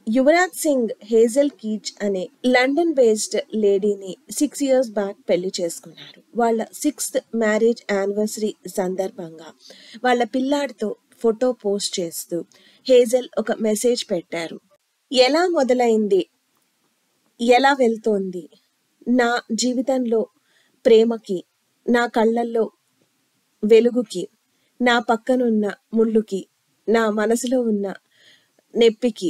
Yuvraj Singh Hazel Keech అనే London based లేడీని six years back పెళ్లి చేసుకున్నారు వాళ్ళ సిక్స్త్ మ్యారేజ్ యానివర్సరీ సందర్భంగా వాళ్ళ పిల్లాడితో ఫోటో పోస్ట్ చేస్తూ హేజల్ ఒక మెసేజ్ పెట్టారు ఎలా మొదలైంది ఎలా వెళ్తోంది నా జీవితంలో ప్రేమకి నా కళ్ళల్లో వెలుగుకి నా పక్కనున్న ముళ్ళుకి నా మనసులో ఉన్న నెప్పికి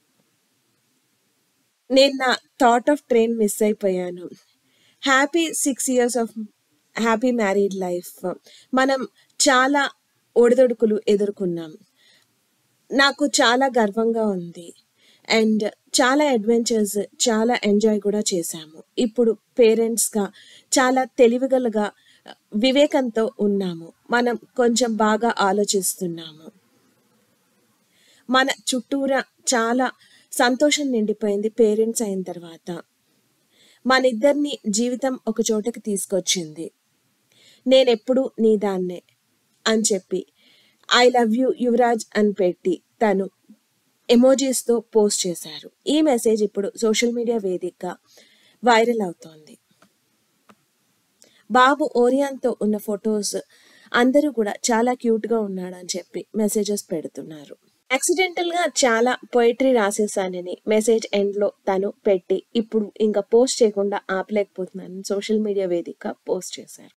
నేను నా థాట్ ఆఫ్ ట్రైన్ మిస్ అయిపోయాను happy six years of happy married life మనం చాలా ఒడిదొడుకులు ఎదుర్కొన్నాం నాకు చాలా గర్వంగా ఉంది అండ్ చాలా అడ్వెంచర్స్ చాలా ఎంజాయ్ కూడా చేశాము ఇప్పుడు పేరెంట్స్గా చాలా తెలివిగలగా వివేకంతో ఉన్నాము మనం కొంచెం బాగా ఆలోచిస్తున్నాము మన చుట్టూరా చాలా సంతోషం నిండిపోయింది పేరెంట్స్ అయిన తర్వాత మన ఇద్దరిని జీవితం ఒక చోటకి తీసుకొచ్చింది నేనెప్పుడు నీ దాన్నే అని చెప్పి ఐ లవ్ యూ యువరాజ్ అని పెట్టి తను ఎమోజీస్తో పోస్ట్ చేశారు ఈ మెసేజ్ ఇప్పుడు సోషల్ మీడియా వేదికగా వైరల్ అవుతోంది బాబు ఓరియాన్తో ఉన్న ఫొటోస్ అందరూ కూడా చాలా క్యూట్గా ఉన్నాడని చెప్పి మెసేజెస్ పెడుతున్నారు యాక్సిడెంటల్ గా చాలా పోయిటరీ రాసేసానని మెసేజ్ ఎండ్ లో తను పెట్టి ఇప్పుడు ఇంకా పోస్ట్ చేయకుండా ఆపలేకపోతున్నానని సోషల్ మీడియా వేదిక పోస్ట్ చేశారు